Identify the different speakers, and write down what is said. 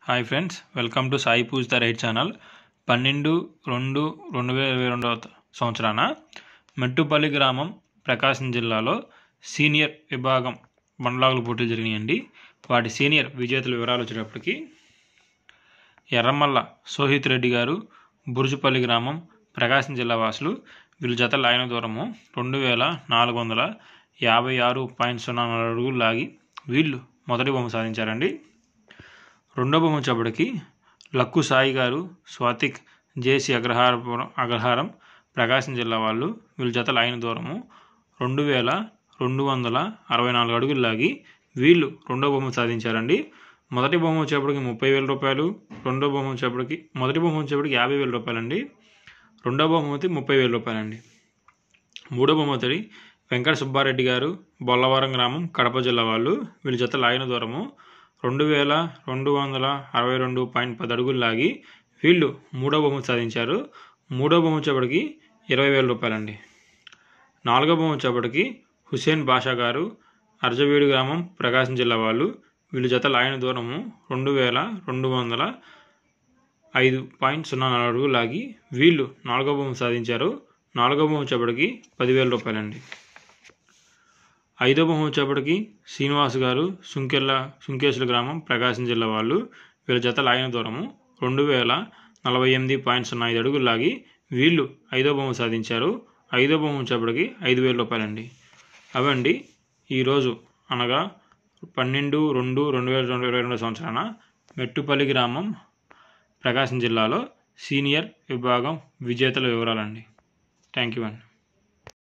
Speaker 1: hi friends welcome to Sai పూజ్ the right channel పన్నెండు రెండు రెండు వేల ఇరవై రెండవ సంవత్సరాన మెట్టుపల్లి గ్రామం ప్రకాశం జిల్లాలో సీనియర్ విభాగం బండ్లాగుల పోటీలు జరిగినాయండి వాటి సీనియర్ విజేతల వివరాలు వచ్చేటప్పటికి ఎర్రమల్ల సోహిత్ రెడ్డి గారు బురుజుపల్లి గ్రామం ప్రకాశం జిల్లా వాసులు వీళ్ళ జత లాగిన దూరము రెండు వేల నాలుగు వందల యాభై ఆరు పాయింట్ సున్నా నాలుగు అడుగులు లాగి వీళ్ళు మొదటి బొమ్మ సాధించారండి రెండో బొమ్మ వచ్చేప్పటికి లక్కు సాయి గారు స్వాతిక్ జేసి అగ్రహారపురం అగ్రహారం ప్రకాశం జిల్లా వాళ్ళు వీళ్ళ జత లాగిన దూరము రెండు వేల రెండు వందల అరవై నాలుగు అడుగులు లాగి వీళ్ళు రెండో బొమ్మ సాధించారండి మొదటి బొమ్మ వచ్చేప్పటికి ముప్పై వేల రూపాయలు రెండో బొమ్మ వచ్చేప్పటికి మొదటి బొమ్మ వచ్చేప్పటికి యాభై వేల రూపాయలండి రెండో బహుమతి ముప్పై వేల రూపాయలండి మూడో బహుమతి వెంకట సుబ్బారెడ్డి గారు బొల్లవరం గ్రామం కడప జిల్లా వాళ్ళు వీళ్ళ జత లాగిన దూరము రెండు వేల రెండు వందల అరవై రెండు పాయింట్ పది అడుగులు లాగి వీళ్ళు మూడో బహుమతి సాధించారు మూడో బహుమతి వచ్చేప్పటికి ఇరవై వేల రూపాయలండి నాలుగో బహుమతి వచ్చేప్పటికి హుసేన్ బాషా గారు అర్జవీడు గ్రామం ప్రకాశం జిల్లా వాళ్ళు వీళ్ళ జత లాగిన దూరము రెండు వేల రెండు వందల ఐదు పాయింట్ సున్నా నాలుగు అడుగులు లాగి వీళ్ళు నాలుగో బొమ్మ సాధించారు నాలుగో బొమ్మ వచ్చేప్పటికి పదివేల రూపాయలండి ఐదో బొమ్మ వచ్చేప్పటికి శ్రీనివాస్ గారు సుంకెళ్ళ సుంకేశ్వర గ్రామం ప్రకాశం జిల్లా వాళ్ళు వీళ్ళ జత లాగిన దూరము రెండు వేల నలభై ఎనిమిది పాయింట్ సున్నా ఐదు అడుగులు లాగి వీళ్ళు ఐదో బొమ్మ సాధించారు ఐదో బొమ్మ వచ్చేప్పటికి ఐదు వేల రూపాయలండి అవండి ఈరోజు అనగా పన్నెండు రెండు రెండు వేల రెండు ఇరవై రెండు సంవత్సరాన మెట్టుపల్లి గ్రామం ప్రకాశం జిల్లాలో సీనియర్ విభాగం విజేతల వివరాలండి థ్యాంక్ యూ అండి